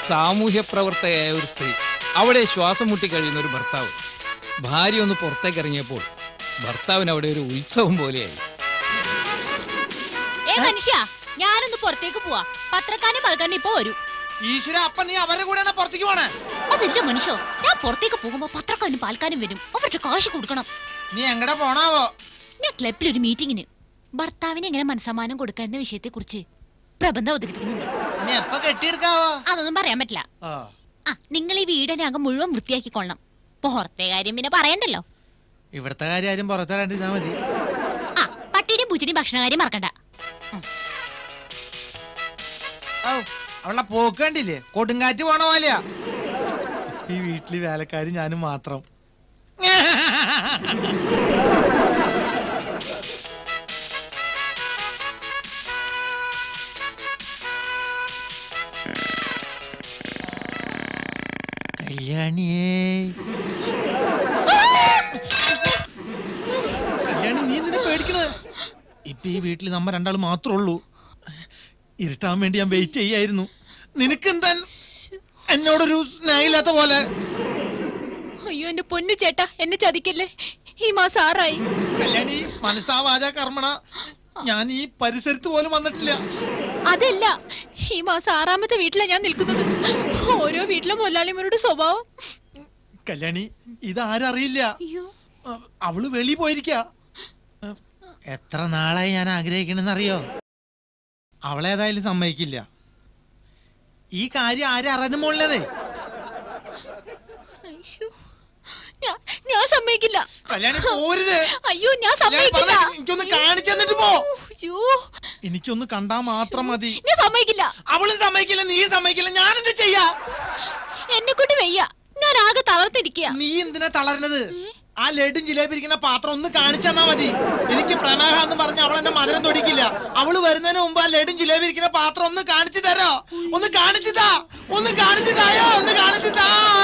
സാമൂഹ്യ പ്രവർത്തകയായ ഒരു സ്ത്രീ അവിടെ ശ്വാസം മുട്ടി കഴിയുന്ന ഒരു ഭർത്താവ് ഭാര്യ ഒന്ന് പുറത്തേക്ക് ഇറങ്ങിയപ്പോൾ ഭർത്താവിന് അവിടെ ഒരു ഉത്സവം പോലെയായി ഏ മനുഷ്യ ഞാനൊന്ന് പുറത്തേക്ക് പോവാ പത്രക്കാരനും പൽക്കാരനും ഇപ്പൊ വരും ഈശ്വര അപ്പൊ നീ അവരുടെ കൂടെയാണ് പുറത്തേക്ക് പോണേ അതല്ല മനുഷ്യ ഞാൻ പുറത്തേക്ക് പോകുമ്പോ പത്രക്കാരനും പാൽക്കാരും വരും അവരുടെ കാശ് കൊടുക്കണം നീ എങ്ങടെ പോണാവോ ഞാൻ ക്ലബിൽ ഒരു മീറ്റിങ്ങിന് ഭർത്താവിന് എങ്ങനെ മനസ്സമാനം കൊടുക്കുക എന്ന വിഷയത്തെ കുറിച്ച് പ്രബന്ധം അവതരിപ്പിക്കുന്നുണ്ട് നീ എപ്പ കെട്ടിയെടുക്കാവോ അതൊന്നും പറയാൻ പറ്റില്ല ആ ആ നിങ്ങൾ ഈ വീടിനകം മുഴുവൻ വൃത്തിയാക്കിക്കൊള്ളണം പുറത്തെ കാര്യം പിന്നെ പറയണ്ടല്ലോ ഇവിടുത്തെ കാര്യം ആരും പുറത്തിറണ്ടിരുന്നാ മതി ആ പട്ടിയുടെയും പൂച്ചയുടെയും ഭക്ഷണകാര്യം മറക്കണ്ട ഔ, അവളുടെ പോക്ക് കണ്ടില്ലേ കൊടുങ്കാറ്റ് പോണ പോലെയാ ഈ വീട്ടില് വേലക്കാരി ഞാനും മാത്രം കല്യാണിയേ കല്യാണി നീ എന്തിനാ പേടിക്കണത് ഇപ്പൊ ഈ വീട്ടിൽ നമ്മ രണ്ടാൾ മാത്രമേ ഉള്ളൂ ഇരുട്ടാൻ വേണ്ടി ഞാൻ വെയിറ്റ് ചെയ്യായിരുന്നു നിനക്കെന്താ എന്നോടൊരു സ്നേഹമില്ലാത്ത പോലെ അയ്യോ എന്റെ പൊന്നു ചേട്ടാ എന്നെ ചതിക്കല്ലേ ഈ മാസം ആറായി കല്യാണി മനസ്സാ വാച കർമ്മണ ഞാൻ ഈ പരിസരത്ത് പോലും വന്നിട്ടില്ല അതല്ല ഈ മാസം ആറാമത്തെ വീട്ടിലാ ഞാൻ നിൽക്കുന്നത് ഓരോ വീട്ടിലെ മുതലാളിമാരുടെ സ്വഭാവം കല്യാണി ഇതാരറിയില്ല അയ്യോ അഹ് അവള് വെളി പോയിരിക്ക എത്ര നാളായി ഞാൻ ആഗ്രഹിക്കണെന്നറിയോ അവളേതായാലും സമ്മതിക്കില്ല ഈ കാര്യം ആരും അറിയാനും മുള്ളതേ അയ്യോ. ഞാൻ- ഞാൻ സമ്മതിക്കില്ല കല്യാണി പോരുത് അയ്യോ ഞാൻ കല്യാണി സമ്മതിക്കില്ല പറഞ്ഞ എനിക്കൊന്ന് കാണിച്ചു തന്നിട്ട് പോ അയ്യോ എനിക്കൊന്ന് കണ്ടാ മാത്രം മതി ഞാൻ സമ്മതിക്കില്ല അവളും സമ്മതിക്കില്ല നീ സമ്മതിക്കില്ല ഞാൻ എന്ത് ചെയ്യാ എന്നെ കൊണ്ട് വയ്യ ഞാൻ ആകെ തളർത്തിരിക്കുക നീ എന്തിനാ തളർന്നത് ആ ലഡും ജിലേബി ഇരിക്കുന്ന പാത്രം ഒന്ന് കാണിച്ചെന്നാ മതി എനിക്ക് പ്രമേഹ എന്ന് പറഞ്ഞ അവൾ എന്നെ മധുരം തൊടിക്കില്ല അവള് വരുന്നതിന് മുമ്പ് ആ ലഡും ജിലേബി ഇരിക്കുന്ന പാത്രം ഒന്ന് കാണിച്ചു തരോ ഒന്ന് കാണിച്ചു താ ഒന്ന് കാണിച്ചു തായോ ഒന്ന് കാണിച്ചു താ